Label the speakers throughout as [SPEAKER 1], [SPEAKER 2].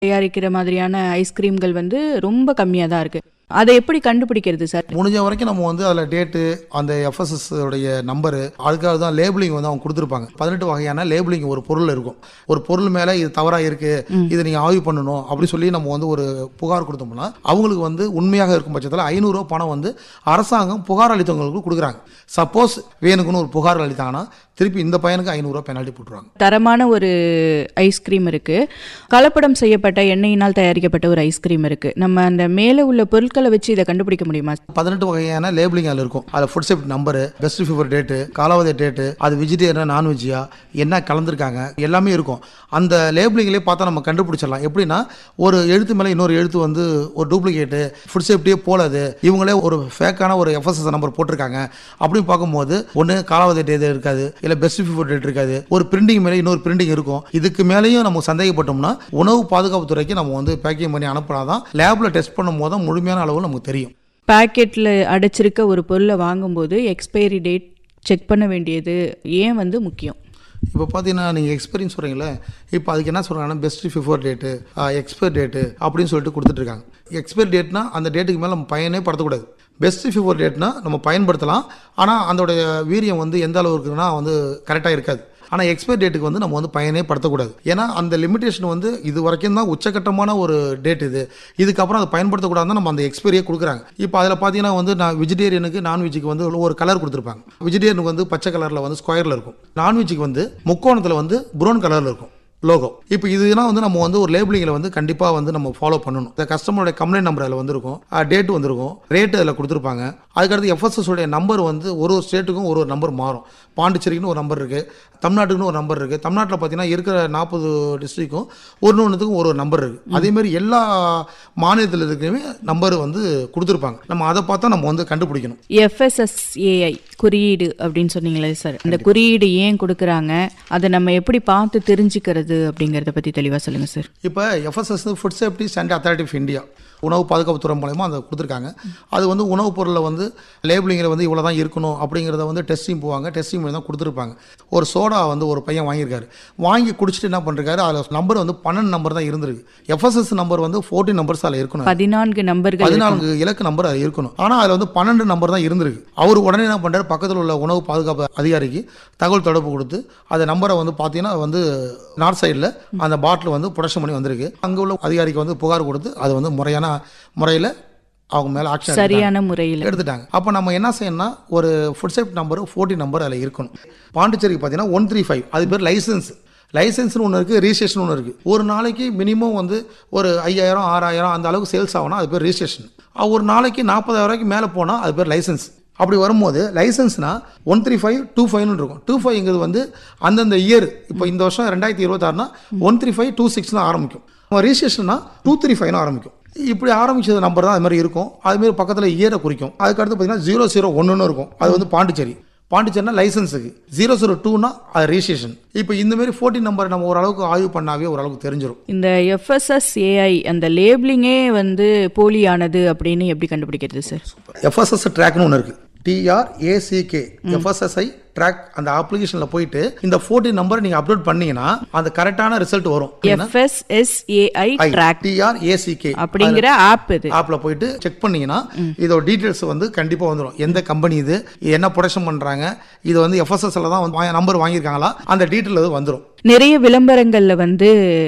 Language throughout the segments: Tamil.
[SPEAKER 1] தயாரிக்கிற மாதிரியான ஐஸ்கிரீம்கள் வந்து ரொம்ப கம்மியாக தான் இருக்கு அதை எப்படி கண்டுபிடிக்கிறது சார்
[SPEAKER 2] முடிஞ்ச வரைக்கும் நம்ம வந்து அதில் டேட்டு அந்த எஃப்எஸ்எஸ் உடைய நம்பரு அதுக்காக தான் லேபிளிங் வந்து அவங்க கொடுத்துருப்பாங்க பதினெட்டு வகையான லேபிளிங் ஒரு பொருள் இருக்கும் ஒரு பொருள் மேலே இது தவறாக இருக்கு இதை நீங்கள் ஆய்வு பண்ணணும் அப்படி சொல்லி நம்ம வந்து ஒரு புகார் கொடுத்தோம்னா அவங்களுக்கு வந்து உண்மையாக இருக்கும் பட்சத்தில் ஐநூறுரூவா பணம் வந்து அரசாங்கம் புகார் அளித்தவங்களுக்கு கொடுக்குறாங்க சப்போஸ் வேணுக்குன்னு ஒரு புகார் அளித்தாங்கன்னா திருப்பி இந்த பையனுக்கு ஐநூறுரூவா பெனால்ட்டி போட்டுருவாங்க
[SPEAKER 1] தரமான ஒரு ஐஸ்கிரீம் இருக்கு கலப்படம் செய்யப்பட்ட எண்ணெயினால் தயாரிக்கப்பட்ட ஒரு ஐஸ்கிரீம் இருக்கு நம்ம அந்த மேலே உள்ள பொருட்களை வச்சு இதை கண்டுபிடிக்க முடியுமா
[SPEAKER 2] பதினெட்டு வகையான லேபிளிங் அதில் இருக்கும் அதில் food safety number best before date காலாவதி டேட்டு அது வெஜிடேரியனா நான்வெஜ்ஜியா என்ன கலந்துருக்காங்க எல்லாமே இருக்கும் அந்த லேபிளிங்லேயே பார்த்தா நம்ம கண்டுபிடிச்சிடலாம் எப்படின்னா ஒரு எழுத்து மேலே இன்னொரு எழுத்து வந்து ஒரு டூப்ளிகேட்டு ஃபுட் சேஃப்டியே போலது இவங்களே ஒரு ஃபேக்கான ஒரு எஃப்எஸ்எஸ் நம்பர் போட்டிருக்காங்க அப்படின்னு பார்க்கும்போது ஒன்று காலாவதி டேட் இருக்காது இல்லை பெஸ்ட் ஃபீவர் டேட் இருக்காது ஒரு பிரிண்டிங் மேலே இன்னொரு பிரிண்டிங் இருக்கும் இதுக்கு மேலேயும் நம்ம சந்தேகப்பட்டோம்னா உணவு பாதுகாப்புத்துறைக்கு நம்ம வந்து பேக்கிங் பண்ணி அனுப்பினாதான் லேபில் டெஸ்ட் பண்ணும் போது முழுமையான அளவு நமக்கு தெரியும்
[SPEAKER 1] பாக்கெட்டில் அடைச்சிருக்க ஒரு பொருளை வாங்கும்போது எக்ஸ்பைரி டேட் செக் பண்ண வேண்டியது ஏன் வந்து முக்கியம்
[SPEAKER 2] இப்போ பார்த்தீங்கன்னா நீங்கள் எக்ஸ்பீரியன்ஸ் சொல்கிறீங்களே இப்போ அதுக்கு என்ன சொல்கிறாங்கன்னா best before date expire date அப்படின்னு சொல்லிட்டு கொடுத்துட்ருக்காங்க எக்ஸ்பைர் டேட்னா அந்த டேட்டுக்கு மேலே நம்ம பயனே படுத்தக்கூடாது பெஸ்ட் ஃபிஃபோர் டேட்னா நம்ம பயன்படுத்தலாம் ஆனால் அதோடைய வீரியம் வந்து எந்த அளவு இருக்குன்னா வந்து கரெக்டாக இருக்காது ஆனால் எக்ஸ்பைர் டேட்டுக்கு வந்து நம்ம வந்து பயனே படுத்தக்கூடாது ஏன்னா அந்த லிமிடேஷன் வந்து இது வரைக்கும் தான் உச்சக்கட்டமான ஒரு டேட் இது இதுக்கப்புறம் அதை பயன்படுத்தக்கூடாதுன்னு நம்ம அந்த எக்ஸ்பைரியே கொடுக்குறாங்க இப்போ அதில் பார்த்தீங்கன்னா வந்து நான் வெஜிடேரியனுக்கு நான்வெஜ்ஜுக்கு வந்து ஒரு கலர் கொடுத்துருப்பாங்க வெஜிடேரியனுக்கு வந்து பச்சை கலரில் வந்து ஸ்கொயரில் இருக்கும் நான்வெஜ்ஜுக்கு வந்து முக்கோணத்தில் வந்து ப்ரௌன் கலரில் இருக்கும் லோகோ இப்போ இதுனா வந்து நம்ம வந்து ஒரு லேபிளிங்கில் வந்து கண்டிப்பாக வந்து நம்ம ஃபாலோ பண்ணணும் இந்த கஸ்டமரோட கம்ப்ளைண்ட் நம்பர் அதில் வந்திருக்கும் டேட் வந்திருக்கும் ரேட்டு அதில் கொடுத்துருப்பாங்க அதுக்கடுத்து எஃப்எஸ்எஸ் உடைய நம்பர் வந்து ஒரு ஒரு ஸ்டேட்டுக்கும் ஒரு ஒரு நம்பர் மாறும் பாண்டிச்சேரிக்குன்னு ஒரு நம்பர் இருக்குது தமிழ்நாட்டுக்குன்னு ஒரு நம்பர் இருக்குது தமிழ்நாட்டில் பார்த்தீங்கன்னா இருக்கிற நாற்பது டிஸ்ட்ரிக்கும் ஒன்று ஒன்றுத்துக்கும் ஒரு ஒரு நம்பர் இருக்குது அதேமாதிரி எல்லா மாநிலத்தில் இருக்கிறமே நம்பர் வந்து கொடுத்துருப்பாங்க நம்ம அதை பார்த்தா நம்ம வந்து கண்டுபிடிக்கணும்
[SPEAKER 1] எஃப்எஸ்எஸ்ஏஐ குறியீடு அப்படின்னு சொன்னீங்களே சார் இந்த குறியீடு ஏன் கொடுக்குறாங்க அதை நம்ம எப்படி பார்த்து தெரிஞ்சுக்கிறது அப்படிங்கிறத பற்றி தெளிவாக சொல்லுங்கள் சார்
[SPEAKER 2] இப்போ FSS food safety standard authority of India உணவு பாதுகாப்புத்துறை மூலயமா அதை கொடுத்துருக்காங்க அது வந்து உணவுப் பொருளில் வந்து லேபிளிங்கில் வந்து இவ்வளோ தான் இருக்கணும் அப்படிங்கிறத வந்து டெஸ்டிங் போவாங்க டெஸ்டிங் மூலம் தான் கொடுத்துருப்பாங்க ஒரு சோடா வந்து ஒரு பையன் வாங்கியிருக்காரு வாங்கி குடிச்சிட்டு என்ன பண்ணிருக்காரு அதில் நம்பர் வந்து பன்னெண்டு நம்பர் தான் இருந்திருக்கு எஃப்எஸ்எஸ் நம்பர் வந்து ஃபோர்டீன் நம்பர்ஸ் அதில் இருக்கணும்
[SPEAKER 1] பதினான்கு நம்பர்கள்
[SPEAKER 2] பதினான்கு இலக்கு நம்பர் அது இருக்கணும் ஆனால் அதில் வந்து பன்னெண்டு நம்பர் தான் இருந்திருக்கு அவர் உடனே என்ன பண்ணுறாரு பக்கத்தில் உள்ள உணவு பாதுகாப்பு அதிகாரிக்கு தகவல் தொடர்பு கொடுத்து அந்த நம்பரை வந்து பார்த்தீங்கன்னா அது வந்து நார்த் சைடில் அந்த பாட்டில் வந்து ப்ரொடக்ஷன் பண்ணி வந்திருக்கு அங்கே உள்ள அதிகாரிக்கு வந்து புகார் கொடுத்து அது வந்து முறையான முறையில் அவங்க மேலே ஆக்ஷன்
[SPEAKER 1] சரியான முறையில்
[SPEAKER 2] எடுத்துட்டாங்க அப்போ நம்ம என்ன செய்யணும்னா ஒரு food safety number forty number அதில் இருக்கணும் பாண்டிச்சேரிக்கு பார்த்தீங்கன்னா ஒன் த்ரீ ஃபைவ் அது பேர் லைசன்ஸ் லைசன்ஸ்னு ஒன்று இருக்குது ரிஜிஸ்ட்ரேஷன் ஒன்று இருக்குது ஒரு நாளைக்கு மினிமம் வந்து ஒரு ஐயாயிரம் ஆறாயிரம் அந்த அளவுக்கு சேல்ஸ் ஆகணும் அது பேர் ரிஜிஸ்ட்ரேஷன் ஒரு நாளைக்கு நாற்பதாயிரம் ரூபாய்க்கு மேலே போனால் அது பேர் லைசன்ஸ் அப்படி வரும்போது லைசன்ஸ்னா ஒன் த்ரீ ஃபைவ் டூ ஃபைவ்னு இருக்கும் டூ ஃபைவ்ங்கிறது வந்து அந்தந்த இயர் இப்போ இந்த வருஷம் ரெண்டாயிரத்தி இருபத்தாறுனா ஒன் த்ரீ ஃபைவ் டூ சிக்ஸ்னு ஆரம்பிக்கும் ரிஜிஸ்ட்ரேஷன்னா டூ த்ரீ ஃபைவ்னு ஆரம்பிக்கும் இப்படி ஆரம்பிச்சது நம்பர் தான் அது மாதிரி இருக்கும் அதுமாரி பக்கத்தில் இயரை குறிக்கும் அதுக்கடுத்து பார்த்தீங்கன்னா ஜீரோ ஜீரோ ஒன்றுன்னு இருக்கும் அது வந்து பாண்டிச்சேரி பாண்டிச்சேரினா லைசன்ஸுக்கு ஜீரோ ஜீரோ டூனா அது ரிஜிஸ்ட்ரேஷன் இப்போ இந்த மாதிரி ஃபோர்டீன் நம்பர் நம்ம ஓரளவுக்கு ஆய்வு பண்ணாவே ஓரளவுக்கு தெரிஞ்சிடும்
[SPEAKER 1] இந்த எஃப்எஸ்எஸ்ஏஐ அந்த லேபிளிங்கே வந்து போலியானது அப்படின்னு எப்படி கண்டுபிடிக்கிறது சார்
[SPEAKER 2] எஃப்எஸ்எஸ் ட்ராக்னு ஒன்று இருக்குது டிஆர் ஏசிகே எஃப்எஸ்எஸ்ஐ ட்ராக் அந்த அப்ளிகேஷனில் போயிட்டு இந்த ஃபோர்டீன் நம்பர் நீங்கள் அப்லோட் பண்ணீங்கன்னா அந்த கரெக்டான ரிசல்ட் வரும்
[SPEAKER 1] எஃப்எஸ்எஸ்ஏஐ ட்ராக்
[SPEAKER 2] டிஆர் ஏசிகே
[SPEAKER 1] அப்படிங்கிற ஆப் இது
[SPEAKER 2] ஆப்ல போயிட்டு செக் பண்ணீங்கன்னா இதோட டீடைல்ஸ் வந்து கண்டிப்பா வந்துடும் எந்த கம்பெனி இது இது என்ன ப்ரொடக்ஷன் பண்றாங்க இது வந்து எஃப்எஸ்எஸ்ல தான் வந்து நம்பர் வாங்கியிருக்காங்களா அந்த டீட்டெயில் அது வந்துடும்
[SPEAKER 1] நிறைய விளம்பரங்கள்ல வந்து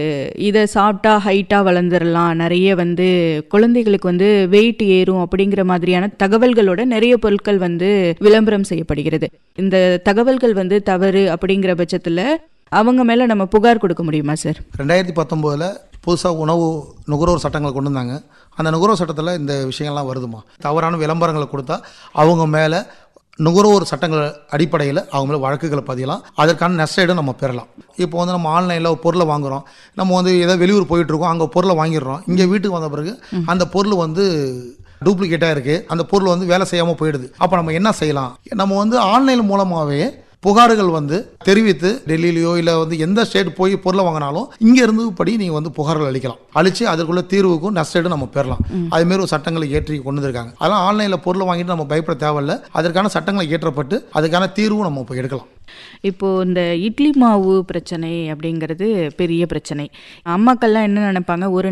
[SPEAKER 1] இதை சாப்பிட்டா ஹைட்டா வளர்ந்துடலாம் நிறைய வந்து குழந்தைகளுக்கு வந்து வெயிட் ஏறும் அப்படிங்கிற மாதிரியான தகவல்களோட நிறைய பொருட்கள் வந்து விளம்பரம் செய்யப்படுகிறது இந்த தகவல்கள் வந்து தவறு அப்படிங்கிற பட்சத்துல அவங்க மேல நம்ம புகார் கொடுக்க முடியுமா சார்
[SPEAKER 2] ரெண்டாயிரத்தி பத்தொம்போதில் புதுசாக உணவு நுகர்வோர் சட்டங்களை கொண்டு வந்தாங்க அந்த நுகர்வோர் சட்டத்தில் இந்த விஷயங்கள்லாம் வருதுமா தவறான விளம்பரங்களை கொடுத்தா அவங்க மேலே நுகர்வோர் சட்டங்கள் அடிப்படையில் அவங்க மேலே வழக்குகளை பதியலாம் அதற்கான நஷ்டஈடும் நம்ம பெறலாம் இப்போ வந்து நம்ம ஆன்லைனில் ஒரு பொருளை வாங்குறோம் நம்ம வந்து ஏதோ வெளியூர் போயிட்டு இருக்கோம் அங்கே பொருளை வாங்கிடுறோம் இங்கே வீட்டுக்கு வந்த பிறகு அந்த பொருள் வந்து டூப்ளிகேட்டாக இருக்குது அந்த பொருள் வந்து வேலை செய்யாமல் போயிடுது அப்போ நம்ம என்ன செய்யலாம் நம்ம வந்து ஆன்லைன் மூலமாகவே புகார்கள் வந்து தெரிவித்து டெல்லியிலயோ இல்லை வந்து எந்த ஸ்டேட் போய் பொருளை வாங்கினாலும் இங்க இருந்து படி நீங்க வந்து புகார்கள் அளிக்கலாம் அழிச்சு அதற்குள்ள தீர்வுக்கும் நஷ்டேடும் நம்ம பெறலாம் அது மாதிரி ஒரு சட்டங்களை ஏற்றி கொண்டு வந்திருக்காங்க அதெல்லாம் ஆன்லைன்ல பொருளை வாங்கிட்டு நம்ம பயப்பட தேவையில்ல அதற்கான சட்டங்களை ஏற்றப்பட்டு அதுக்கான தீர்வும் நம்ம இப்போ எடுக்கலாம்
[SPEAKER 1] இப்போ இந்த இட்லி மாவு பிரச்சனை அப்படிங்கிறது பெரிய பிரச்சனை அம்மாக்கள்லாம் என்ன நினைப்பாங்க ஒரு